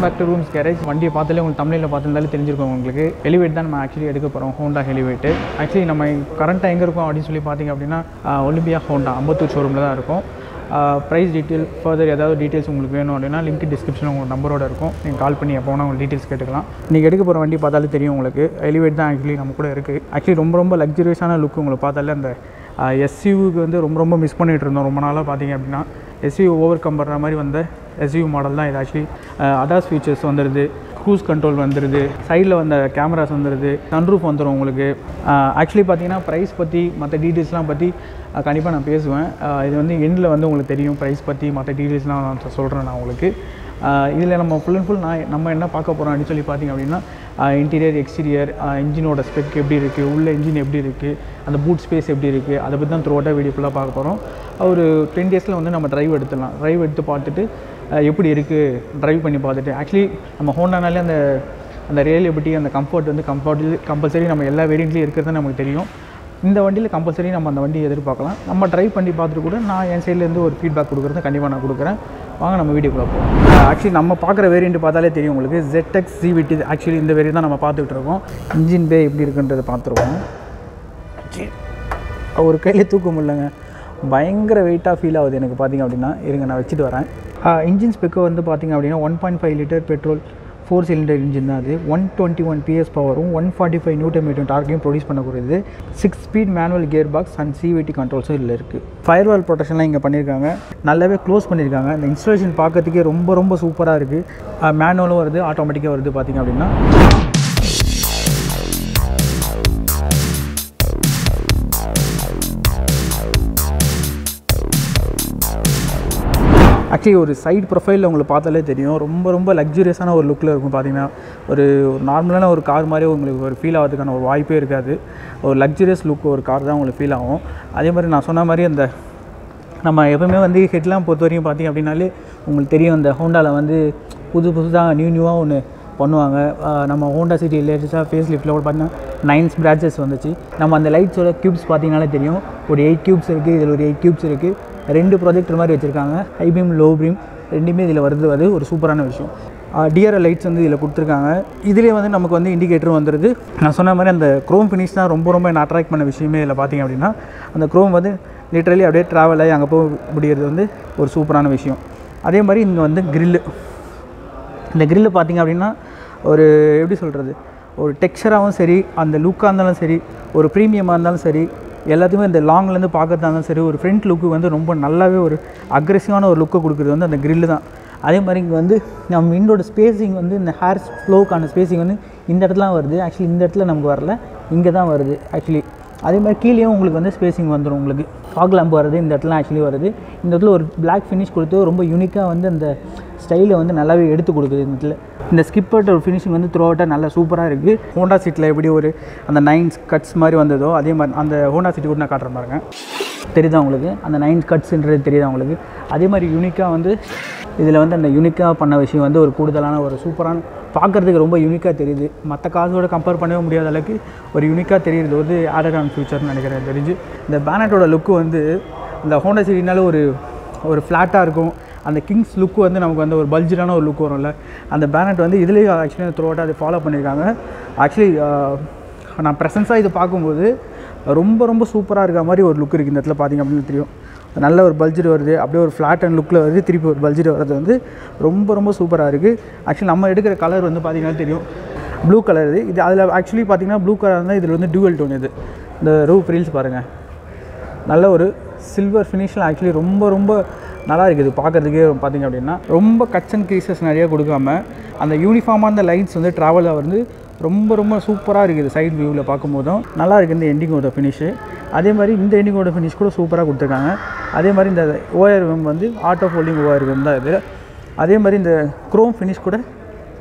welcome back to rooms garage வண்டியை பார்த்தாலே உங்களுக்கு தமிழில் பார்த்துருந்தாலே தெரிஞ்சிருக்கும் உங்களுக்கு ஹெலிவேட் தான் நம்ம ஆக்சுவலி எடுக்க போகிறோம் ஹோண்டா ஹெலிவேட்டு ஆக்சுவலி நம்ம கரண்ட்டாக எங்கே இருக்கோம் அப்படின்னு சொல்லி பார்த்தீங்க அப்படின்னா ஆஹ், ஒலிம்பியா ஹோண்டா அம்பத்தூர் ஷோரூமில் தான் இருக்கும் ப்ரைஸ் டீட்டெயில் ஃபர்தர் ஏதாவது டீட்டெயில்ஸ் உங்களுக்கு வேணும் அப்படின்னா லிங்க் டிஸ்கிரிப்ஷனில் உங்கள் நம்பரோட இருக்கும் நீங்கள் கால் பண்ணி எப்போ வேணால் உங்களுக்கு டீட்டெயில்ஸ் கேட்டுக்கலாம் நீங்கள் எடுக்க போகிற வண்டி பார்த்தாலே தெரியும் உங்களுக்கு எலிவேட் தான் ஆக்சுவலி நம்ம கூட இருக்குது ஆக்சுவலி ரொம்ப ரொம்ப லக்ஸரியஸான லுக் உங்களுக்கு பார்த்தாலே அந்த எஸ்யூவுக்கு வந்து ரொம்ப ரொம்ப மிஸ் பண்ணிகிட்டு இருந்தோம் ரொம்ப நாளாக பார்த்தீங்க அப்படின்னா எஸ்யூ ஓவர் கம் பண்ணுற மாதிரி வந்த எஸ்யூ மாடல் தான் இது ஆக்சுவலி அடாஸ் ஃபீச்சர்ஸ் வந்துடுது க்ரூஸ் கண்ட்ரோல் வந்துடுது சைடில் வந்த கேமராஸ் வந்துடுது சன்ரூஃப் வந்துடும் உங்களுக்கு ஆக்சுவலி பார்த்தீங்கன்னா ப்ரைஸ் பற்றி மற்ற டீட்டெயில்ஸ்லாம் பற்றி கண்டிப்பாக நான் பேசுவேன் ஆஹ் இது வந்து எண்டில் வந்து உங்களுக்கு தெரியும் ப்ரைஸ் பற்றி மற்ற டீட்டெயில்ஸ்லாம் நான் சொல்கிறேன் நான் உங்களுக்கு இதில் நம்ம ஃபுல் அண்ட் ஃபுல் நான் நம்ம என்ன பார்க்க போகிறோம் அப்படின்னு சொல்லி பார்த்தீங்க அப்படின்னா இன்டீரியர் எக்ஸ்டீரியர் இன்ஜினோட ஸ்பெக் எப்படி இருக்குது உள்ள இன்ஜின் எப்படி இருக்குது அந்த பூட் ஸ்பேஸ் எப்படி இருக்குது அதை பற்றி தான் த்ரூ அவுட்டாக வீடியோ ஃபுல்லாக பார்க்க போகிறோம் ஒரு டென் டேஸில் வந்து நம்ம டிரைவ் எடுத்துடலாம் டிரைவ் எடுத்து பார்த்துட்டு அஹ் எப்படி இருக்குது டிரைவ் பண்ணி பார்த்துட்டு ஆக்சுவலி நம்ம ஹோண்டானாலே அந்த அந்த ரியலிபிலிட்டி அந்த கம்ஃபர்ட் வந்து கம்ஃபர்ட் கம்பல்சரி நம்ம எல்லா வேரியண்ட்லேயும் இருக்கிறது நமக்கு தெரியும் இந்த வண்டியில் கம்பல்சரி நம்ம அந்த வண்டியை எதிர்பார்க்கலாம் நம்ம ட்ரைவ் பண்ணி பார்த்துட்டு கூட நான் என் சைட்லேருந்து ஒரு ஃபீட்பேக் கொடுக்குறது கண்டிப்பாக நான் கொடுக்குறேன் வாங்க நம்ம வீடியோக்குள்ள போவோம் ஆக்சுவலி நம்ம பார்க்குற வேரியண்ட் பார்த்தாலே தெரியும் உங்களுக்கு ZX சிவிடி ஆக்சுவலி இந்த வேரியண்ட் தான் நம்ம பார்த்துக்கிட்டு இருக்கோம் இன்ஜின் பே எப்படி இருக்குன்றதை பார்த்துருக்கோம் ஒரு கையில் தூக்க முடியலங்க பயங்கர வெயிட்டாக ஃபீல் ஆகுது எனக்கு பார்த்தீங்க அப்படின்னா இருங்க நான் வச்சுட்டு வரேன் இன்ஜின் ஸ்பெக்கு வந்து பார்த்தீங்க அப்படின்னா one point five litre petrol four cylinder engine தான் அது ஒன் டுவெண்ட்டி ஒன் பிஎஸ் பவரும் one forty five newton metre டார்க்கையும் ப்ரொடியூஸ் பண்ணக்கூடியது six speed manual gear box and CVT கண்ட்ரோல்ஸும் இதில் இருக்குது ஃபயர்வால் ப்ரொடெக்ஷன்லாம் இங்கே பண்ணியிருக்காங்க நல்லாவே க்ளோஸ் பண்ணியிருக்காங்க இந்த இன்ஸ்டாலேஷன் பார்க்கறதுக்கே ரொம்ப ரொம்ப சூப்பராக இருக்குது மேனுவலும் வருது ஆட்டோமேட்டிக்காக வருது பார்த்தீங்க அப்படின்னா ஆக்சுவலி ஒரு சைடு ப்ரொஃபைலில் உங்களுக்கு பார்த்தாலே தெரியும் ரொம்ப ரொம்ப லக்ஸுரியஸான ஒரு லுக்கில் இருக்கும் பார்த்தீங்கன்னா ஒரு நார்மலான ஒரு கார் மாதிரியே உங்களுக்கு ஒரு ஃபீல் ஆகிறதுக்கான ஒரு வாய்ப்பே இருக்காது ஒரு லக்ஸுரியஸ் லுக் ஒரு கார் தான் உங்களுக்கு ஃபீல் ஆகும் அதே மாதிரி நான் சொன்ன மாதிரி அந்த நம்ம எப்பவுமே வந்து ஹெட்லாம் பொறுத்த வரைக்கும் பார்த்தீங்க அப்படின்னாலே உங்களுக்கு தெரியும் இந்த ஹோண்டாவில் வந்து புது புதுசாக நியூ நியூவாக ஒன்று பண்ணுவாங்க ஆஹ் நம்ம ஹோண்டா சிட்டி லேட்டஸ்ட்டாக ஃபேஸ் லிஃப்ட்டில் கூட பார்த்தீங்கன்னா நைன்ஸ் பிரான்ச்சஸ் வந்துச்சு நம்ம அந்த லைட்ஸோட க்யூப்ஸ் பார்த்தீங்கனாலே தெரியும் ஒரு எயிட் க்யூப்ஸ் இருக்குது இதில் ஒரு எயிட் க்யூப்ஸ் இருக்குது ரெண்டு ப்ரொஜெக்டர் மாதிரி வச்சுருக்காங்க ஹை பீம் லோ பீம் ரெண்டுமே இதில் வருது அது ஒரு சூப்பரான விஷயம் டிஆர்எல் லைட்ஸ் வந்து இதில் கொடுத்துருக்காங்க இதுலேயே வந்து நமக்கு வந்து இண்டிகேட்டரும் வந்துடுது நான் சொன்ன மாதிரி அந்த க்ரோம் ஃபினிஷ் தான் ரொம்ப ரொம்ப என்ன அட்ராக்ட் பண்ண விஷயமே இதில் பார்த்தீங்க அப்படின்னா அந்த க்ரோம் வந்து லிட்ரலி அப்படியே ட்ராவல் ஆகி அங்கே போய் முடிகிறது வந்து ஒரு சூப்பரான விஷயம் அதே மாதிரி இங்கே வந்து கிரில்லு இந்த கிரில்லு பார்த்தீங்க அப்படின்னா ஒரு எப்படி சொல்கிறது ஒரு டெக்ஸ்சராகவும் சரி அந்த லுக்காக இருந்தாலும் சரி ஒரு ப்ரீமியமாக இருந்தாலும் சரி எல்லாத்தையுமே இந்த லாங்லேருந்து பார்க்கறதா இருந்தாலும் சரி ஒரு ஃப்ரண்ட் லுக்கு வந்து ரொம்ப நல்லாவே ஒரு அக்ரெசிவான ஒரு லுக்கை கொடுக்குறது வந்து அந்த கிரில்லு தான் அதே மாதிரி இங்கே வந்து நம்ம விண்டோட ஸ்பேசிங் வந்து இந்த ஹேர் ஃப்ளோக்கான ஸ்பேசிங் வந்து இந்த இடத்துல வருது ஆக்சுவலி இந்த இடத்துல நமக்கு வரல இங்கே தான் வருது ஆக்சுவலி அதே மாதிரி கீழேயும் உங்களுக்கு வந்து ஸ்பேசிங் வந்துடும் உங்களுக்கு ஃபாக் லேம்ப் வருது இந்த இடத்துல ஆக்சுவலி வருது இந்த இடத்துல ஒரு பிளாக் ஃபினிஷ் கொடுத்து ரொம்ப யூனிக்காக வந்து அந்த ஸ்டைலை வந்து நல்லாவே எடுத்து கொடுக்குது இந்த இடத்துல இந்த ஸ்கிப்பர்ட் ஒரு ஃபினிஷிங் வந்து த்ரூ அவுட்டாக நல்லா சூப்பராக இருக்குது ஹோண்டா சீட்டில் எப்படி ஒரு அந்த நைன்ஸ் கட்ஸ் மாதிரி வந்ததோ அதே மாதிரி அந்த ஹோண்டா சீட்டு கூட நான் காட்டுறேன் பாருங்க தெரியுதா உங்களுக்கு அந்த நைன் கட்ஸ்ன்றது தெரியுதா உங்களுக்கு அதே மாதிரி யூனிக்காக வந்து இதில் வந்து அந்த யூனிக்காக பண்ண விஷயம் வந்து ஒரு கூடுதலான ஒரு சூப்பரான பார்க்குறதுக்கு ரொம்ப யூனிக்காக தெரியுது மற்ற காசோட கம்பேர் பண்ணவே முடியாத அளவுக்கு ஒரு யூனிக்காக தெரியுது வந்து ஆடட் ஆன் ஃபியூச்சர்னு நினைக்கிறேன் எனக்கு தெரிஞ்சு இந்த பேனட்டோட லுக்கு வந்து இந்த ஹோண்டா சிட்டினால ஒரு ஒரு ஃப்ளாட்டாக இருக்கும் அந்த கிங்ஸ் லுக்கு வந்து நமக்கு வந்து ஒரு பல்ஜரான ஒரு லுக் வரும்ல அந்த பேனட் வந்து இதுலேயும் ஆக்சுவலி த்ரூ அவுட்டாக அதை ஃபாலோ பண்ணியிருக்காங்க ஆக்சுவலி நான் ப்ரெசன்ஸாக இது பார்க்கும்போது ரொம்ப ரொம்ப சூப்பராக இருக்க மாதிரி ஒரு லுக் இருக்குது இந்த இடத்துல பார்த்தீங்க அப்படின்னு தெரியும் நல்ல ஒரு பல்ஜர் வருது அப்படியே ஒரு ஃப்ளாட் அண்ட் லுக்கில் வருது திருப்பி ஒரு பல்ஜர் வர்றது வந்து ரொம்ப ரொம்ப சூப்பராக இருக்குது ஆக்சுவலி நம்ம எடுக்கிற கலர் வந்து பார்த்தீங்கன்னா தெரியும் ப்ளூ கலர் இது இது அதில் ஆக்சுவலி பார்த்தீங்கன்னா ப்ளூ கலர் இருந்தால் இதில் வந்து டியூவல் டோன் இது இந்த ரூப் ரீல்ஸ் பாருங்கள் நல்ல ஒரு சில்வர் ஃபினிஷில் ஆக்சுவலி ரொம்ப ரொம்ப நல்லா இருக்குது பார்க்குறதுக்கே பார்த்தீங்க அப்படின்னா ரொம்ப கட்ஸ் அண்ட் க்ரீசஸ் நிறைய கொடுக்காம அந்த யூனிஃபார்மாக அந்த லைட்ஸ் வந்து ட்ராவலாக வந்து ரொம்ப ரொம்ப சூப்பராக இருக்குது சைட் வியூவில் பார்க்கும்போதும் நல்லா இருக்குது இந்த எண்டிங்கோட ஃபினிஷு அதே மாதிரி இந்த எண்டிங்கோட ஃபினிஷ் கூட சூப்பராக கொடுத்துருக்காங்க அதே மாதிரி இந்த ஓஆர்எம் வந்து ஆட்டோ ஃபோல்டிங் ஓஆர்எம் தான் இது அதே மாதிரி இந்த க்ரோம் ஃபினிஷ் கூட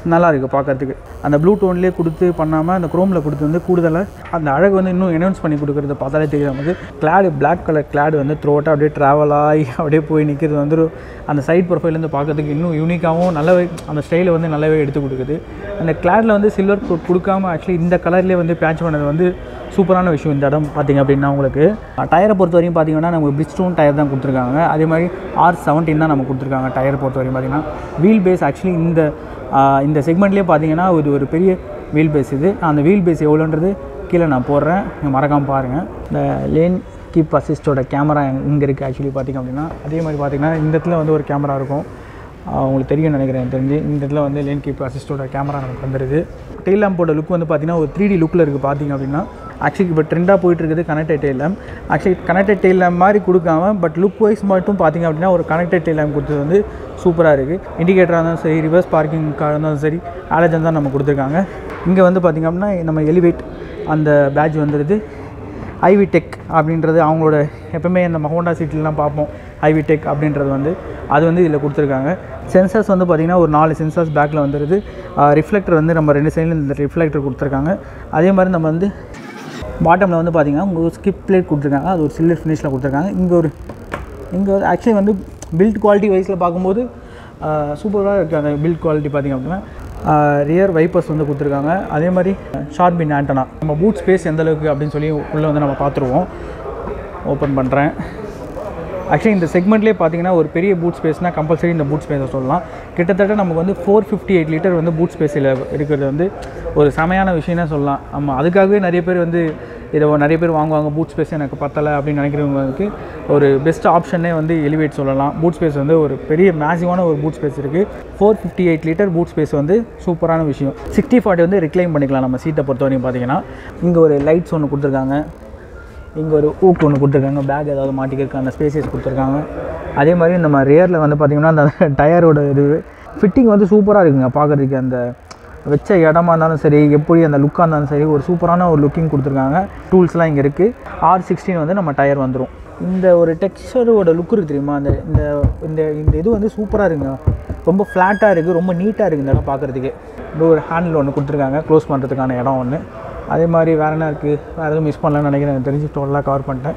நல்லா இருக்குது பார்க்கறதுக்கு அந்த ப்ளூ டோன்லேயே கொடுத்து பண்ணாமல் அந்த குரோமில் கொடுத்து வந்து கூடுதலாக அந்த அழகு வந்து இன்னும் எனௌன்ஸ் பண்ணி கொடுக்குறத பார்த்தாலே தெரியும் நமக்கு கிளாடு பிளாக் கலர் கிளாடு வந்து த்ரோ அப்படியே ட்ராவல் ஆகி அப்படியே போய் நிற்கிறது வந்து ஒரு- அந்த சைட் ப்ரொஃபைல்லேருந்து பார்க்கறதுக்கு இன்னும் யூனிக்காகவும் நல்லாவே அந்த ஸ்டைலை வந்து நல்லாவே எடுத்து கொடுக்குது அந்த கிளாடில் வந்து சில்வர் கோட் கொடுக்காம ஆக்சுவலி இந்த கலர்லேயே வந்து பேட்ச் பண்ணது வந்து சூப்பரான விஷயம் இந்த இடம் பார்த்தீங்க அப்படின்னா உங்களுக்கு டயரை பொறுத்த வரையும் பார்த்தீங்கன்னா நமக்கு பிரிட்ஜ் டயர் தான் கொடுத்துருக்காங்க அதே மாதிரி ஆர் செவன்டீன் தான் நம்ம கொடுத்துருக்காங்க டயர் பொறுத்த வரையும் பார்த்தீங்கன்னா வீல் பேஸ் ஆக்சுவலி இந்த ஆஹ், இந்த செக்மெண்ட்லேயே பார்த்தீங்கன்னா இது ஒரு பெரிய வீல் பேஸ் இது அந்த வீல் பேஸ் எவ்வளோன்றது கீழே நான் போடுறேன் நீங்கள் மறக்காமல் பாருங்கள் இந்த லேன் கீப் அசிஸ்டோட கேமரா இங்கே இருக்குது ஆக்சுவலி பார்த்திங்க அப்படின்னா அதே மாதிரி பார்த்திங்கன்னா இந்த இடத்துல வந்து ஒரு கேமரா இருக்கும் ஆஹ் உங்களுக்கு தெரியும் நினைக்கிறேன் எனக்கு தெரிஞ்சு இந்த இடத்துல வந்து லேன் கீப் அசிஸ்டோட கேமரா நமக்கு வந்துடுது டெயில் லேம்போட லுக் வந்து பார்த்திங்கன்னா ஒரு த்ரீ டி லுக்கில் இருக்குது பார்த்திங்க அப்படின்னா ஆக்சுவலி இப்போ ட்ரெண்டாக போயிட்டு இருக்குது connected tail lamp actually connected tail lamp மாதிரி கொடுக்காம பட் லுக் வைஸ் மட்டும் பார்த்திங்க அப்படின்னா ஒரு கனெக்டட் டெயில் லேம்ப் கொடுத்தது வந்து சூப்பராக இருக்குது இண்டிகேட்டராக இருந்தாலும் சரி ரிவர்ஸ் பார்க்கிங்காக இருந்தாலும் சரி ஆலஜன் தான் நம்ம கொடுத்துருக்காங்க இங்கே வந்து பார்த்திங்க அப்படின்னா நம்ம எலிவேட் அந்த பேட்ச் வந்துடுது ஐவி டெக் அப்படின்றது அவங்களோட எப்பவுமே இந்த ஹோண்டா சிட்டிலாம் பார்ப்போம் ஐவி டெக் அப்படின்றது வந்து அது வந்து இதில் கொடுத்துருக்காங்க சென்சார்ஸ் வந்து பார்த்திங்கன்னா ஒரு நாலு சென்சார்ஸ் பேக்கில் வந்துடுது ரிஃப்ளெக்டர் வந்து நம்ம ரெண்டு சைடில் இந்த ரிஃப்ளெக்டர் கொடுத்துருக்காங்க அதே மாதிரி நம்ம வந்து பாட்டமில் வந்து பார்த்திங்கன்னா உங்களுக்கு ஸ்கிப் பிளேட் கொடுத்துருக்காங்க அது ஒரு சில்வர் ஃபினிஷில் கொடுத்துருக்காங்க இங்கே ஒரு இங்கே ஆக்சுவலி வந்து பில்ட் குவாலிட்டி வைஸில் பார்க்கும்போது சூப்பராக இருக்குது அந்த பில்ட் குவாலிட்டி பார்த்திங்க அப்படின்னா ரியர் வைப்பர்ஸ் வந்து கொடுத்துருக்காங்க அதே மாதிரி ஷார்பின் ஆண்டனா நம்ம பூட் ஸ்பேஸ் எந்த அளவுக்கு அப்படின்னு சொல்லி உள்ளே வந்து நம்ம பார்த்துருவோம் ஓப்பன் பண்ணுறேன் ஆக்சுவலி இந்த செக்மெண்ட்லேயே பார்த்தீங்கன்னா ஒரு பெரிய பூட் ஸ்பேஸ்னால் கம்பல்சரி இந்த பூட் ஸ்பேஸை சொல்லலாம் கிட்டத்தட்ட நமக்கு வந்து ஃபோர் ஃபிஃப்டி எயிட் லிட்டர் வந்து பூட் ஸ்பேஸில் இருக்கிறது வந்து ஒரு செமையான விஷயம்னே சொல்லலாம் ஆமாம் அதுக்காகவே நிறைய பேர் வந்து இதை நிறைய பேர் வாங்குவாங்க பூட் ஸ்பேஸ் எனக்கு பத்தலை அப்படின்னு நினைக்கிறவங்களுக்கு ஒரு பெஸ்ட் ஆப்ஷனே வந்து எலிவேட் சொல்லலாம் பூட் ஸ்பேஸ் வந்து ஒரு பெரிய மேசிவான ஒரு பூட் ஸ்பேஸ் இருக்குது four fifty eight litre boot space வந்து சூப்பரான விஷயம் சிக்ஸ்டி ஃபார்ட்டி வந்து ரிக்ளைம் பண்ணிக்கலாம் நம்ம சீட்டை பொறுத்த வரைக்கும் பார்த்தீங்கன்னா இங்கே ஒரு லைட்ஸ் ஒன்று கொடுத்துருக்காங்க இங்கே ஒரு ஊக்கு ஒன்று கொடுத்துருக்காங்க பேக் ஏதாவது மாட்டிக்கிறதுக்கு அந்த ஸ்பேசஸ் கொடுத்துருக்காங்க அதே மாதிரி நம்ம ரியரில் வந்து பார்த்திங்கன்னா அந்த டயரோட இது ஃபிட்டிங் வந்து சூப்பராக இருக்குங்க பார்க்குறதுக்கு அந்த வச்ச இடமா இருந்தாலும் சரி எப்படி அந்த லுக்காக இருந்தாலும் சரி ஒரு சூப்பரான ஒரு லுக்கிங் கொடுத்துருக்காங்க டூல்ஸ்லாம் இங்கே இருக்குது ஆர் சிக்ஸ்டீன் வந்து நம்ம டயர் வந்துடும் இந்த ஒரு டெக்ஸ்டரோட லுக் இருக்குது தெரியுமா அந்த இந்த இந்த இந்த இது வந்து சூப்பராக இருக்குங்க ரொம்ப ஃப்ளாட்டாக இருக்குது ரொம்ப நீட்டாக இருக்குது இந்த இடம் பார்க்குறதுக்கு இந்த ஒரு ஹேண்டில் ஒன்று கொடுத்துருக்காங்க க்ளோஸ் பண்ணுறதுக்கான இடம் ஒன்று அதே மாதிரி வேறு என்ன இருக்குது வேறு எதுவும் மிஸ் பண்ணலன்னு நினைக்கிறேன் எனக்கு தெரிஞ்சு டோட்டலாக கவர் பண்ணிட்டேன்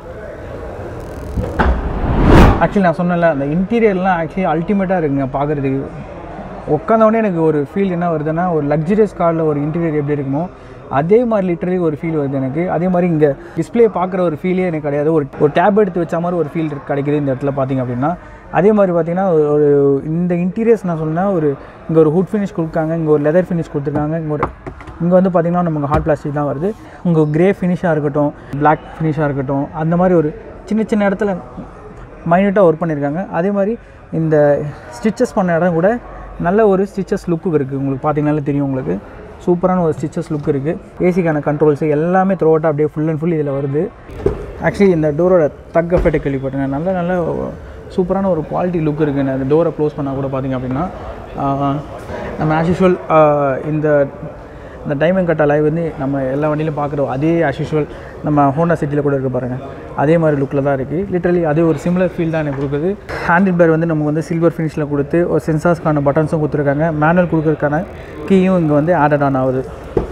ஆக்சுவலி நான் சொன்னேன்ல அந்த இன்டீரியர்லாம் ஆக்சுவலி அல்டிமேட்டாக இருக்குங்க பார்க்குறதுக்கு உட்காந்தவொடனே எனக்கு ஒரு ஃபீல் என்ன வருதுன்னா ஒரு லக்ஸரியஸ் காரில் ஒரு இன்டீரியர் எப்படி இருக்குமோ அதே மாதிரி லிட்டரலி ஒரு ஃபீல் வருது எனக்கு அதே மாதிரி இங்கே டிஸ்ப்ளே பார்க்குற ஒரு ஃபீலே எனக்கு கிடையாது ஒரு ஒரு டேப் எடுத்து வச்ச மாதிரி ஒரு ஃபீல் கிடைக்குது இந்த இடத்துல பார்த்தீங்க அப்படின்னா அதே மாதிரி பார்த்தீங்கன்னா ஒரு இந்த இன்டீரியர்ஸ் நான் சொன்னேன் ஒரு இங்கே ஒரு ஹுட் ஃபினிஷ் கொடுக்காங்க இங்கே ஒரு லெதர் ஃபினிஷ் கொடுத்துருக்காங்க இங்கே ஒரு இங்கே வந்து பார்த்திங்கன்னா நமக்கு ஹார்ட் பிளாஸ்டிக் தான் வருது உங்கள் கிரே ஃபினிஷாக இருக்கட்டும் பிளாக் ஃபினிஷாக இருக்கட்டும் அந்த மாதிரி ஒரு சின்ன சின்ன இடத்துல மைன்யூட்டாக ஒர்க் பண்ணியிருக்காங்க அதே மாதிரி இந்த ஸ்டிச்சஸ் பண்ண இடம் கூட நல்ல ஒரு ஸ்டிச்சஸ் லுக்கு இருக்குது உங்களுக்கு பார்த்தீங்கனாலே தெரியும் உங்களுக்கு சூப்பரான ஒரு ஸ்டிச்சஸ் லுக் இருக்குது ஏசிக்கான கண்ட்ரோல்ஸ் எல்லாமே த்ரோ அவுட்டாக அப்படியே ஃபுல் அண்ட் ஃபுல் இதில் வருது ஆக்சுவலி இந்த டோரோட தக் எஃபெக்ட் கேள்விப்பட்டேன் நல்ல நல்ல சூப்பரான ஒரு குவாலிட்டி லுக் இருக்குது அந்த டோரை க்ளோஸ் பண்ணால் கூட பார்த்தீங்க அப்படின்னா ஆஹ், நம்ம ஆஸ் யூஷுவல் இந்த இந்த டைமண்ட் கட் அலாய் வந்து நம்ம எல்லா வண்டியிலும் பார்க்குற அதே ஆஸ் யூஷுவல் நம்ம ஹோண்டா சிட்டியில் கூட இருக்க பாருங்கள் அதே மாதிரி லுக்கில் தான் இருக்குது லிட்டரலி அதே ஒரு சிமிலர் ஃபீல் தான் எனக்கு கொடுக்குது ஹேண்டில் பேர் வந்து நமக்கு வந்து சில்வர் ஃபினிஷில் கொடுத்து ஒரு சென்சார்ஸ்க்கான பட்டன்ஸும் கொடுத்துருக்காங்க மேனுவல் கொடுக்குறதுக்கான கீயும் இங்கே வந்து ஆடட் ஆன் ஆகுது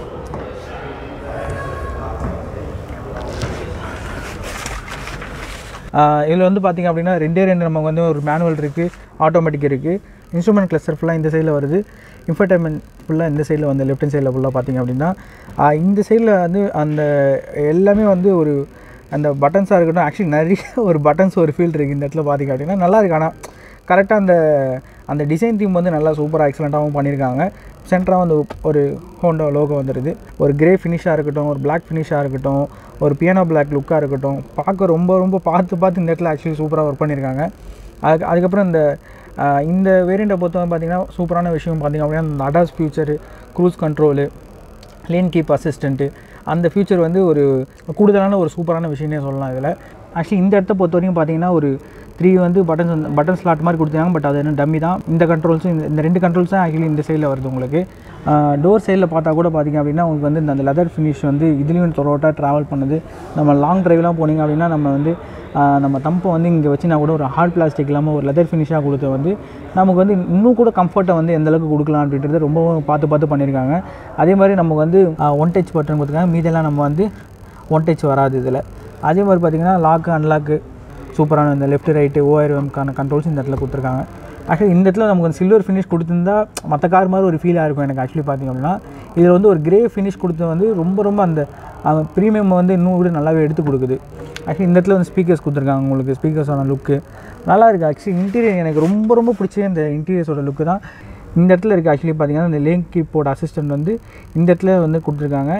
இதில் வந்து பார்த்திங்க அப்படின்னா ரெண்டே ரெண்டு நமக்கு வந்து ஒரு மேனுவல் இருக்குது ஆட்டோமேட்டிக் இருக்குது இன்ஸ்ட்ருமெண்ட் கிளஸ்டர் ஃபுல்லாக இந்த சைடில் வருது இன்ஃபர்டைன்மெண்ட் ஃபுல்லாக இந்த சைடில் வந்து லெஃப்ட் ஹேண்ட் சைடில் ஃபுல்லாக பார்த்திங்க அப்படின்னா ஆஹ் இந்த சைடில் வந்து அந்த எல்லாமே வந்து ஒரு அந்த பட்டன்ஸாக இருக்கட்டும் ஆக்சுவலி நிறைய ஒரு பட்டன்ஸ் ஒரு ஃபீல்ட் இருக்குது இந்த இடத்துல பார்த்திங்க அப்படின்னா நல்லா இருக்கு ஆனால் கரெக்டாக அந்த அந்த டிசைன் தீம் வந்து நல்லா சூப்பராக எக்ஸலண்ட்டாகவும் பண்ணியிருக்காங்க சென்டராக வந்து ஒரு ஹோண்டா லோகோ வந்துடுது ஒரு கிரே ஃபினிஷாக இருக்கட்டும் ஒரு பிளாக் ஃபினிஷாக இருக்கட்டும் ஒரு பியானோ பிளாக் லுக்காக இருக்கட்டும் பார்க்க ரொம்ப ரொம்ப பார்த்து பார்த்து இந்த இடத்துல ஆக்சுவலி சூப்பராக ஒர்க் பண்ணியிருக்காங்க அதுக்கு அதுக்கப்புறம் இந்த ஆஹ், இந்த வேரியண்ட்டை பொறுத்தவரை பார்த்தீங்கன்னா சூப்பரான விஷயம் பார்த்திங்க அப்படின்னா இந்த ADAS feature cruise control lane keep assistant அந்த ஃபியூச்சர் வந்து ஒரு கூடுதலான ஒரு சூப்பரான விஷயம்னே சொல்லலாம் இதில் ஆக்சுவலி இந்த இடத்த பொறுத்த வரைக்கும் பார்த்தீங்கன்னா ஒரு த்ரீ வந்து பட்டன்ஸ் வந்து பட்டன் ஸ்லாட் மாதிரி கொடுத்தாங்க பட் அது என்ன டம்மி தான் இந்த கண்ட்ரோல்ஸும் இந்த இந்த ரெண்டு கண்ட்ரோல்ஸ் தான் ஆக்சுவலி இந்த சைடில் வருது உங்களுக்கு டோர் சைடில் பார்த்தா கூட பார்த்தீங்க அப்படின்னா உங்களுக்கு வந்து இந்த அந்த லெதர் ஃபினிஷ் வந்து இதுலேயும் தொரோட்டாக ட்ராவல் பண்ணுது நம்ம லாங் டிரைவ்லாம் போனீங்க அப்படின்னா நம்ம வந்து ஆஹ் நம்ம தம்பை வந்து இங்கே வச்சுனா கூட ஒரு ஹார்ட் பிளாஸ்டிக் இல்லாமல் ஒரு லெதர் ஃபினிஷாக கொடுத்து வந்து நமக்கு வந்து இன்னும் கூட கம்ஃபர்ட்டை வந்து எந்த அளவுக்கு கொடுக்கலாம் அப்படின்றது ரொம்பவும் பார்த்து பார்த்து பண்ணியிருக்காங்க அதே மாதிரி நமக்கு வந்து ஒன் டச் பட்டன் கொடுத்துருக்காங்க மீதெல்லாம் நம்ம வந்து ஒன் டச் வராது இதில் அதே மாதிரி பார்த்திங்கன்னா லாக்கு அன்லாக்கு சூப்பரான இந்த லெஃப்ட் ரைட்டு ஓஆர்எம்க்கான கண்ட்ரோல்ஸ் இந்த இடத்துல கொடுத்துருக்காங்க ஆக்சுவலி இந்த இடத்துல நமக்கு சில்வர் ஃபினிஷ் கொடுத்துருந்தா மற்ற கார் மாதிரி ஒரு ஃபீலாக இருக்கும் எனக்கு ஆக்சுவலி பார்த்திங்க அப்படின்னா இதில் வந்து ஒரு கிரே ஃபினிஷ் கொடுத்து வந்து ரொம்ப ரொம்ப அந்த ப்ரீமியம் வந்து இன்னும் கூட நல்லாவே எடுத்து கொடுக்குது ஆக்சுவலி இந்த இடத்துல வந்து ஸ்பீக்கர்ஸ் கொடுத்துருக்காங்க உங்களுக்கு ஸ்பீக்கர்ஸோட லுக்கு நல்லா இருக்குது ஆக்சுவலி இன்டீரியர் எனக்கு ரொம்ப ரொம்ப பிடிச்ச இந்த இன்டீரியர்ஸோட லுக்கு தான் இந்த இடத்துல இருக்குது ஆக்சுவலி பார்த்தீங்கன்னா இந்த லேங்க் கீப்போர்ட் அசிஸ்டன்ட் வந்து இந்த இடத்துல வந்து கொடுத்துருக்காங்க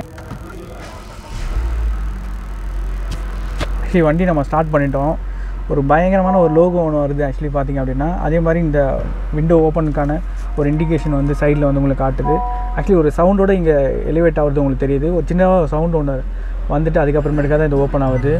ஆக்சுவலி வண்டி நம்ம ஸ்டார்ட் பண்ணிட்டோம் ஒரு பயங்கரமான ஒரு லோகோ ஒன்று வருது ஆக்சுவலி பார்த்தீங்க அப்படின்னா அதே மாதிரி இந்த விண்டோ ஓப்பனுக்கான ஒரு இண்டிகேஷன் வந்து சைடில் வந்து உங்களுக்கு காட்டுது ஆக்சுவலி ஒரு சவுண்டோட இங்கே எலிவேட் ஆகுறது உங்களுக்கு தெரியுது ஒரு சின்ன சவுண்ட் ஒன்று வந்துட்டு அதுக்கப்புறமேட்டுக்காக தான் இது ஓப்பன் ஆகுது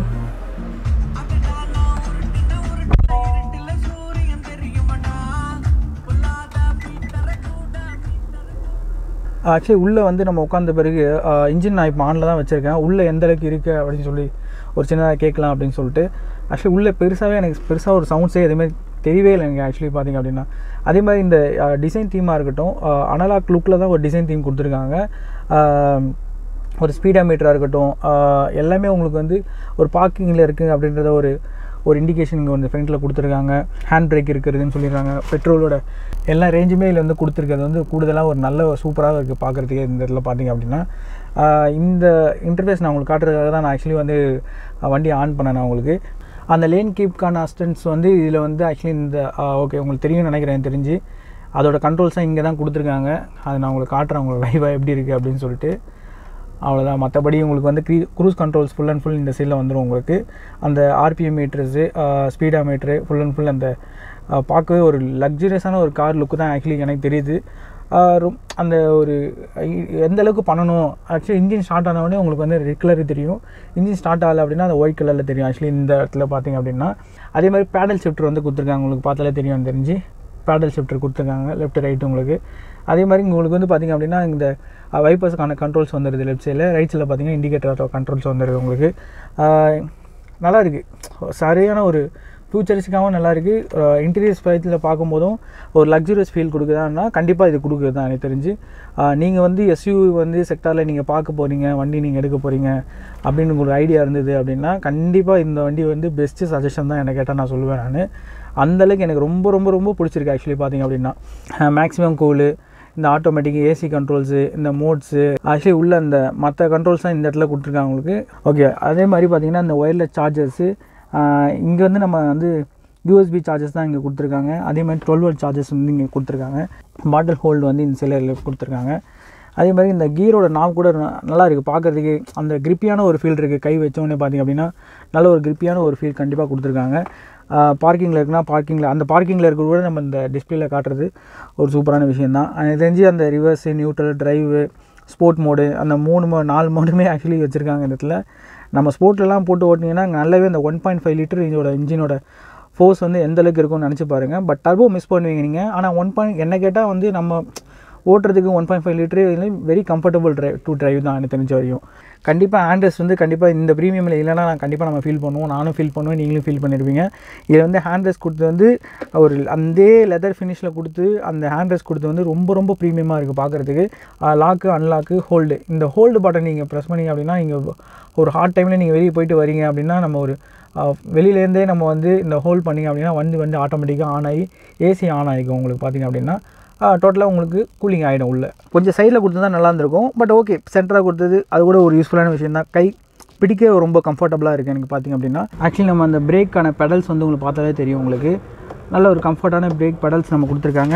ஆக்சுவலி உள்ளே வந்து நம்ம உட்காந்த பிறகு இன்ஜின் நான் இப்போ ஆனில் தான் வச்சுருக்கேன் உள்ளே எந்த அளவுக்கு இருக்குது அப்படின்னு சொல்லி ஒரு சின்னதாக கேட்கலாம் அப்படின்னு சொல்லிட்டு ஆக்சுவலி உள்ளே பெருசாகவே எனக்கு பெருசாக ஒரு சவுண்ட்ஸே எதுவுமே தெரியவே இல்லை எனக்கு ஆக்சுவலி பார்த்திங்க அப்படின்னா அதே மாதிரி இந்த டிசைன் தீமாக இருக்கட்டும் அனலாக் லுக்கில் தான் ஒரு டிசைன் தீம் கொடுத்துருக்காங்க ஒரு ஸ்பீடா மீட்டராக இருக்கட்டும் எல்லாமே உங்களுக்கு வந்து ஒரு பார்க்கிங்கில் இருக்குது அப்படின்றத ஒரு ஒரு இண்டிகேஷன் இங்கே வந்து ஃப்ரண்ட்டில் கொடுத்துருக்காங்க ஹேண்ட் பிரேக் இருக்கிறதுன்னு சொல்லியிருக்காங்க பெட்ரோலோட எல்லா ரேஞ்சுமே இதில் வந்து கொடுத்துருக்கிறது வந்து கூடுதலாக ஒரு நல்ல சூப்பராக இருக்குது பார்க்குறதுக்கே இந்த இடத்துல பார்த்தீங்க அப்படின்னா இந்த இன்டர்ஃபேஸ் நான் உங்களுக்கு காட்டுறதுக்காக தான் நான் ஆக்சுவலி வந்து வண்டி ஆன் பண்ணேன் நான் உங்களுக்கு அந்த லேன் கீப்கான அஸ்டன்ஸ் வந்து இதில் வந்து ஆக்சுவலி இந்த ஓகே உங்களுக்கு தெரியும்னு நினைக்கிறேன் தெரிஞ்சு அதோட கண்ட்ரோல்ஸாக இங்கே தான் கொடுத்துருக்காங்க அதை நான் உங்களுக்கு காட்டுறேன் உங்களுக்கு லைவாக எப்படி இருக்குது அப்படின்னு சொல்லிட்டு அவ்வளோதான் மற்றபடி உங்களுக்கு வந்து க்ரீ cruise controls full and full இந்த சைடில் வந்துடும் உங்களுக்கு அந்த RPM metres speedometer full and full அந்த பார்க்கவே ஒரு லக்ஸரியஸான ஒரு கார் லுக்கு தான் ஆக்சுவலி எனக்கு தெரியுது அந்த ஒரு எந்த அளவுக்கு பண்ணணும் ஆக்சுவலி இன்ஜின் ஸ்டார்ட் ஆனவொடனே உங்களுக்கு வந்து ரெட் கலர் தெரியும் இன்ஜின் ஸ்டார்ட் ஆகலை அப்படின்னா அந்த ஒயிட் கலரில் தெரியும் ஆக்சுவலி இந்த இடத்துல பார்த்தீங்க அப்படின்னா அதே மாதிரி பேடல் ஷிஃப்டர் வந்து கொடுத்துருக்காங்க உங்களுக்கு பார்த்தாலே தெரியும் தெரிஞ்சு பேடல் ஷிஃப்டர் கொடுத்துருக்காங்க லெஃப்ட் ரைட் உங்களுக்கு அதே மாதிரி உங்களுக்கு வந்து பார்த்திங்க அப்படின்னா இந்த வைப்பர்ஸுக்கான கண்ட்ரோல்ஸ் வந்துடுது லெஃப்ட் சைடில் ரைட் சைடில் பார்த்தீங்கன்னா இண்டிகேட்டர் கண்ட்ரோல்ஸ் வந்துடுது உங்களுக்கு நல்லா இருக்குது சரியான ஒரு ஃபியூச்சரிஸ்க்காகவும் நல்லா இருக்குது இன்டீரியர்ஸ் பயத்தில் பார்க்கும்போதும் ஒரு லக்ஸுரியஸ் ஃபீல் கொடுக்குதான்னா கண்டிப்பாக இது கொடுக்குறது தான் எனக்கு தெரிஞ்சு நீங்கள் வந்து எஸ்யூ வந்து செக்டாரில் நீங்கள் பார்க்க போகிறீங்க வண்டி நீங்கள் எடுக்க போகிறீங்க அப்படின்னு உங்களுக்கு ஐடியா இருந்தது அப்படின்னா கண்டிப்பாக இந்த வண்டி வந்து பெஸ்ட்டு சஜஷன் தான் எனக்கு கேட்டால் நான் சொல்லுவேன் நான் அந்தளவுக்கு எனக்கு ரொம்ப ரொம்ப ரொம்ப பிடிச்சிருக்கு ஆக்சுவலி பார்த்திங்க அப்படின்னா மேக்ஸிமம் கூலு இந்த ஆட்டோமேட்டிக் ஏசி கண்ட்ரோல்ஸு இந்த மோட்ஸு ஆக்சுவலி உள்ள அந்த மற்ற கண்ட்ரோல்ஸ் தான் இந்த இடத்துல கொடுத்துருக்காங்க உங்களுக்கு ஓகே அதே மாதிரி பார்த்திங்கன்னா இந்த ஒயர்லெஸ் சார்ஜர்ஸு இங்கே வந்து நம்ம வந்து யூஎஸ்பி சார்ஜஸ் தான் இங்கே கொடுத்துருக்காங்க அதே மாதிரி டுவெல் வோல்ட் சார்ஜஸ் வந்து இங்கே கொடுத்துருக்காங்க பாட்டில் ஹோல்டு வந்து இந்த சிலரில் கொடுத்துருக்காங்க அதே மாதிரி இந்த கீரோட நாப் கூட நல்லா இருக்குது பார்க்குறதுக்கு அந்த கிரிப்பியான ஒரு ஃபீல் இருக்குது கை வச்சோடனே பார்த்திங்க அப்படின்னா நல்ல ஒரு கிரிப்பியான ஒரு ஃபீல் கண்டிப்பாக கொடுத்துருக்காங்க பார்க்கிங்கில் இருக்குன்னா பார்க்கிங்கில் அந்த பார்க்கிங்கில் இருக்க கூட நம்ம இந்த டிஸ்பிளேல காட்டுறது ஒரு சூப்பரான விஷயம் தான் எனக்கு தெரிஞ்சு அந்த reverse neutral drive sport mode அந்த மூணு மோ நாலு மோடுமே ஆக்சுவலி வச்சுருக்காங்க இந்த இடத்துல நம்ம ஸ்போர்ட்லலாம் போட்டு ஓட்டினீங்கன்னா நல்லாவே இந்த ஒன் பாயிண்ட் ஃபைவ் லிட்டர் இதோட இன்ஜினோட ஃபோர்ஸ் வந்து எந்த அளவுக்கு இருக்கும்னு நினச்சி பாருங்கள் பட் டர்போ மிஸ் பண்ணுவீங்க நீங்கள் ஆனால் ஒன் பாயிண்ட் என்ன கேட்டால் வந்து நம்ம ஓட்டுறதுக்கு one point five litre very comfortable drive to drive தான் எனக்கு தெரிஞ்ச வரையும் கண்டிப்பாக ஆண்ட்ரஸ் வந்து கண்டிப்பாக இந்த ப்ரீமியமில் இல்லைனா நான் கண்டிப்பாக நம்ம ஃபீல் பண்ணுவோம் நானும் ஃபீல் பண்ணுவேன் நீங்களும் ஃபீல் பண்ணியிருப்பீங்க இதில் வந்து ஹேண்ட்ரஸ் கொடுத்து வந்து ஒரு அந்த லெதர் ஃபினிஷில் கொடுத்து அந்த ஹேண்ட்ரஸ் கொடுத்து வந்து ரொம்ப ரொம்ப ப்ரீமியமாக இருக்குது பார்க்குறதுக்கு லாக்கு அன்லாக்கு ஹோல்டு இந்த ஹோல்டு பட்டன் நீங்கள் ப்ரெஸ் பண்ணிங்க அப்படின்னா நீங்கள் ஒரு ஹார்ட் டைமில் நீங்கள் வெளியே போயிட்டு வரீங்க அப்படின்னா நம்ம ஒரு வெளியிலேருந்தே நம்ம வந்து இந்த ஹோல்ட் பண்ணிங்க அப்படின்னா வந்து வந்து ஆட்டோமேட்டிக்காக ஆன் ஆகி ஏசி ஆன் ஆகிக்கும் உங்களுக்கு பார்த்திங்க அப்படின்னா டோட்டலாக உங்களுக்கு கூலிங் ஆகிடும் உள்ள கொஞ்சம் சைடில் கொடுத்து தான் நல்லா இருந்திருக்கும் பட் ஓகே சென்டராக கொடுத்தது அது கூட ஒரு யூஸ்ஃபுல்லான விஷயம் தான் கை பிடிக்க ரொம்ப கம்ஃபர்டபுளாக இருக்குது எனக்கு பார்த்திங்க அப்படின்னா ஆக்சுவலி நம்ம அந்த பிரேக்கான பெடல்ஸ் வந்து உங்களுக்கு பார்த்தாலே தெரியும் உங்களுக்கு நல்ல ஒரு கம்ஃபர்ட்டான பிரேக் பெடல்ஸ் நம்ம கொடுத்துருக்காங்க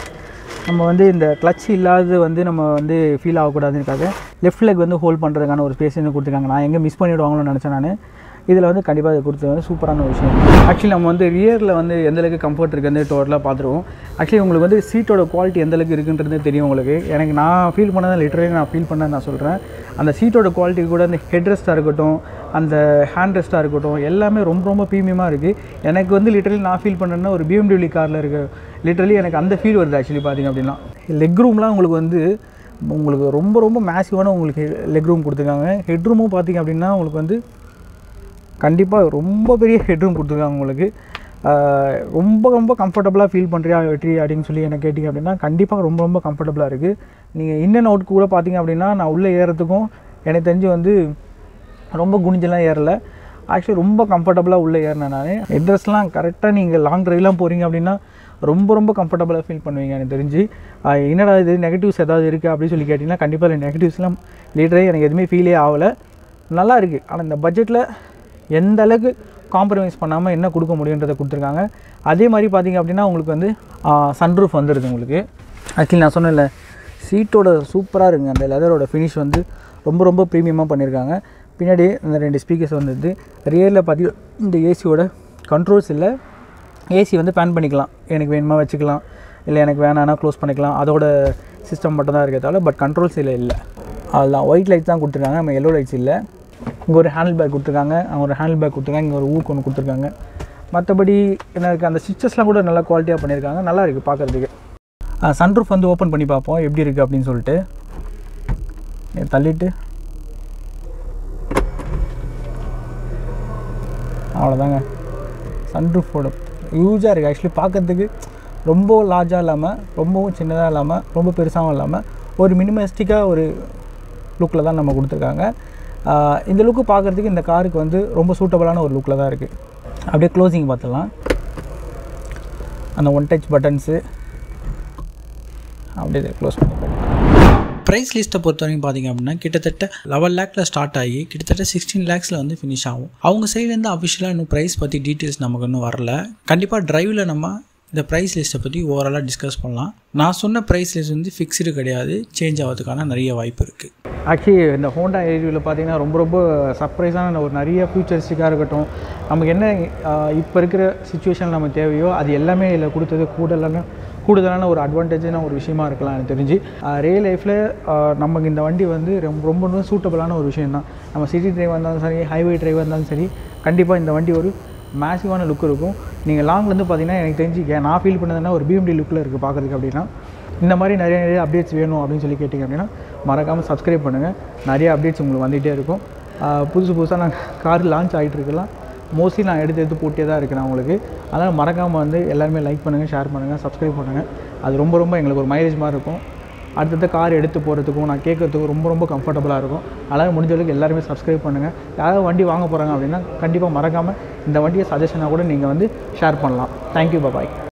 நம்ம வந்து இந்த கிளச் இல்லாதது வந்து நம்ம வந்து ஃபீல் ஆகக்கூடாதுக்காக லெஃப்ட் லெக் வந்து ஹோல்ட் பண்ணுறதுக்கான ஒரு ஸ்பேஸ் வந்து கொடுத்துருக்காங்க நான் எங்கே மிஸ் பண்ணிவிடுவாங்களோன்னு நினச்சேன் நான் இதில் வந்து கண்டிப்பாக இது கொடுத்தது வந்து சூப்பரான ஒரு விஷயம் ஆக்சுவலி நம்ம வந்து ரியரில் வந்து எந்த அளவுக்கு கம்ஃபர்ட் இருக்குது டோட்டலாக பார்த்துருவோம் ஆக்சுவலி உங்களுக்கு வந்து சீட்டோட குவாலிட்டி எந்த அளவுக்கு இருக்குன்றது தெரியும் உங்களுக்கு எனக்கு நான் ஃபீல் பண்ணதை லிட்டரலி நான் ஃபீல் பண்ணேன் நான் சொல்கிறேன் அந்த சீட்டோட குவாலிட்டி கூட அந்த ஹெட் ரெஸ்ட்டாக இருக்கட்டும் அந்த ஹேண்ட் ரெஸ்ட்டாக இருக்கட்டும் எல்லாமே ரொம்ப ரொம்ப ப்ரீமியமாக இருக்குது எனக்கு வந்து லிட்டரலி நான் ஃபீல் பண்ணேன்னா ஒரு பிஎம்டபிள்யூ காரில் இருக்க லிட்டரலி எனக்கு அந்த ஃபீல் வருது ஆக்சுவலி பார்த்திங்க அப்படின்னா லெக் ரூம்லாம் உங்களுக்கு வந்து உங்களுக்கு ரொம்ப ரொம்ப மேசிவான உங்களுக்கு லெக் ரூம் கொடுத்துருக்காங்க ஹெட் ரூமும் பார்த்தீங்க அப்படின்னா உங்களுக்கு வந்து கண்டிப்பாக ரொம்ப பெரிய ஹெட்ரூம் கொடுத்துருக்காங்க உங்களுக்கு ஆஹ் ரொம்ப ரொம்ப கம்ஃபர்டபுளாக ஃபீல் பண்ணுறியா வெற்றி அப்படின்னு சொல்லி என்ன கேட்டிங்க அப்படின்னா கண்டிப்பாக ரொம்ப ரொம்ப கம்ஃபர்டபுளாக இருக்குது நீங்கள் இன் அண்ட் அவுட் கூட பார்த்தீங்க அப்படின்னா நான் உள்ளே ஏறத்துக்கும் எனக்கு தெரிஞ்சு வந்து ரொம்ப குனிஞ்செல்லாம் ஏறல ஆக்சுவலி ரொம்ப கம்ஃபர்டபுளாக உள்ளே ஏறினேன் நான் அட்ரஸ்லாம் கரெக்டாக நீங்கள் லாங் ட்ரைவ்லாம் போகிறீங்க அப்படின்னா ரொம்ப ரொம்ப கம்ஃபர்டபுளாக ஃபீல் பண்ணுவீங்க எனக்கு தெரிஞ்சு ஆஹ் என்னடா இது நெகட்டிவ்ஸ் ஏதாவது இருக்குது அப்படின்னு சொல்லி கேட்டிங்கன்னா கண்டிப்பாக இல்லை நெகட்டிவ்ஸ்லாம் லீடரே எனக்கு எதுவுமே ஃபீலே ஆகலை நல்லா இருக்குது ஆனால் இந்த பட்ஜெட்டில் எந்த அளவுக்கு காம்ப்ரமைஸ் பண்ணாமல் என்ன கொடுக்க முடியுன்றதை கொடுத்துருக்காங்க அதே மாதிரி பார்த்தீங்க அப்படின்னா உங்களுக்கு வந்து சன்ரூஃப் வந்துடுது உங்களுக்கு ஆக்சுவலி நான் சொன்னேன்ல சீட்டோட சூப்பராக இருக்குங்க அந்த லெதரோட ஃபினிஷ் வந்து ரொம்ப ரொம்ப ப்ரீமியமாக பண்ணியிருக்காங்க பின்னாடி இந்த ரெண்டு ஸ்பீக்கர்ஸ் வந்துடுது ரியரில் பார்த்தி இந்த ஏசியோட கண்ட்ரோல்ஸ் இல்லை ஏசி வந்து பேன் பண்ணிக்கலாம் எனக்கு வேணுமா வச்சுக்கலாம் இல்லை எனக்கு வேணான்னா க்ளோஸ் பண்ணிக்கலாம் அதோட சிஸ்டம் மட்டும் தான் இருக்கே தவிர பட் கண்ட்ரோல்ஸ் இல்லை இல்லை அதெல்லாம் ஒயிட் லைட்ஸ் தான் கொடுத்துருக்காங்க நம்ம எல்லோ லைட்ஸ் இல்லை இங்கே ஒரு ஹேண்டில் பேக் கொடுத்துருக்காங்க அவங்க ஒரு ஹேண்டில் பேக் கொடுத்துருக்காங்க இங்கே ஒரு ஊக்கு ஒன்று கொடுத்துருக்காங்க மற்றபடி என்ன இருக்குது அந்த ஸ்டிச்சஸ்லாம் கூட நல்லா குவாலிட்டியாக பண்ணியிருக்காங்க நல்லா இருக்குது பார்க்குறதுக்கு சன்ரூஃப் வந்து ஓப்பன் பண்ணி பார்ப்போம் எப்படி இருக்குது அப்படின்னு சொல்லிட்டு இதை தள்ளிட்டு அவ்வளோதாங்க சன்ரூஃபோட யூஸாக இருக்குது ஆக்சுவலி பார்க்கறதுக்கு ரொம்ப லார்ஜாக இல்லாமல் ரொம்பவும் சின்னதாக இல்லாமல் ரொம்ப பெருசாகவும் இல்லாமல் ஒரு மினிமலிஸ்டிக்காக ஒரு லுக்கில் தான் நம்ம கொடுத்துருக்காங்க ஆஹ் இந்த லுக்கு பார்க்குறதுக்கு இந்த காருக்கு வந்து ரொம்ப சூட்டபுளான ஒரு லுக்கில் தான் இருக்குது அப்படியே க்ளோசிங் பார்த்துடலாம் அந்த ஒன் டச் பட்டன்ஸு அப்படியே க்ளோஸ் பண்ணி ப்ரைஸ் லிஸ்ட்டை பொறுத்த வரைக்கும் பார்த்தீங்க அப்படின்னா கிட்டத்தட்ட லெவல் லேக்கில் ஸ்டார்ட் ஆகி கிட்டத்தட்ட சிக்ஸ்டீன் லேக்ஸில் வந்து ஃபினிஷ் ஆகும் அவங்க சைட்லேருந்து அஃபிஷியலாக இன்னும் ப்ரைஸ் பற்றி டீட்டெயில்ஸ் நமக்கு இன்னும் வரல கண்டிப்பாக ட்ரைவில் நம்ம இந்த ப்ரைஸ் லிஸ்ட்டை பற்றி ஓவராலாக டிஸ்கஸ் பண்ணலாம் நான் சொன்ன ப்ரைஸ் லிஸ்ட் வந்து ஃபிக்ஸ்டு கிடையாது சேஞ்ச் ஆகிறதுக்கான நிறைய வாய்ப்பு இருக்குது ஆக்சுவலி இந்த ஹோண்டா ஏரியாவில் பார்த்தீங்கன்னா ரொம்ப ரொம்ப சர்ப்ரைஸான ஒரு நிறைய ஃபியூச்சரிஸ்டிக்காக இருக்கட்டும் நமக்கு என்ன இப்போ இருக்கிற சுச்சுவேஷனில் நமக்கு தேவையோ அது எல்லாமே இதில் கொடுத்தது கூடுதலான கூடுதலான ஒரு அட்வான்டேஜான ஒரு விஷயமா இருக்கலாம் எனக்கு தெரிஞ்சு ரியல் லைஃப்பில் நமக்கு இந்த வண்டி வந்து ரொம்ப ரொம்ப ரொம்ப சூட்டபுளான ஒரு விஷயம் தான் நம்ம சிட்டி டிரைவ் இருந்தாலும் சரி ஹைவே டிரைவ் இருந்தாலும் சரி கண்டிப்பாக இந்த வண்டி ஒரு மேசிவான லுக் இருக்கும் நீங்கள் லாங்லேருந்து பார்த்தீங்கன்னா எனக்கு தெரிஞ்சு ஏன் நான் ஃபீல் பண்ணதுன்னா ஒரு பிஎம்டி லுக்கில் இருக்குது பார்க்குறதுக்கு அப்படின்னா இந்த மாதிரி நிறைய நிறைய அப்டேட்ஸ் வேணும் அப்படின்னு சொல்லி கேட்டிங்க அப்படின்னா மறக்காமல் சப்ஸ்கிரைப் பண்ணுங்கள் நிறைய அப்டேட்ஸ் உங்களுக்கு வந்துகிட்டே இருக்கும் ஆஹ் புதுசு புதுசாக நான் கார் லான்ச் ஆகிட்டு இருக்கலாம் மோஸ்ட்லி நான் எடுத்து எடுத்து போட்டே தான் இருக்கிறேன் உங்களுக்கு அதனால் மறக்காமல் வந்து எல்லாருமே லைக் பண்ணுங்கள் ஷேர் பண்ணுங்கள் சப்ஸ்கிரைப் பண்ணுங்கள் அது ரொம்ப ரொம்ப எங்களுக்கு ஒரு மைலேஜ் மாதிரி இருக்கும் அடுத்தடுத்த கார் எடுத்து போகிறதுக்கும் நான் கேட்கறதுக்கும் ரொம்ப ரொம்ப கம்ஃபர்டபுளாக இருக்கும் அதனால் முடிஞ்ச அளவுக்கு எல்லாருமே சப்ஸ்கிரைப் பண்ணுங்கள் யாராவது வண்டி வாங்க போகிறாங்க அப்படின்னா கண்டிப்பாக மறக்காமல் இந்த வண்டியை சஜஷனாக கூட நீங்கள் வந்து ஷேர் பண்ணலாம் தேங்க்யூ பாய்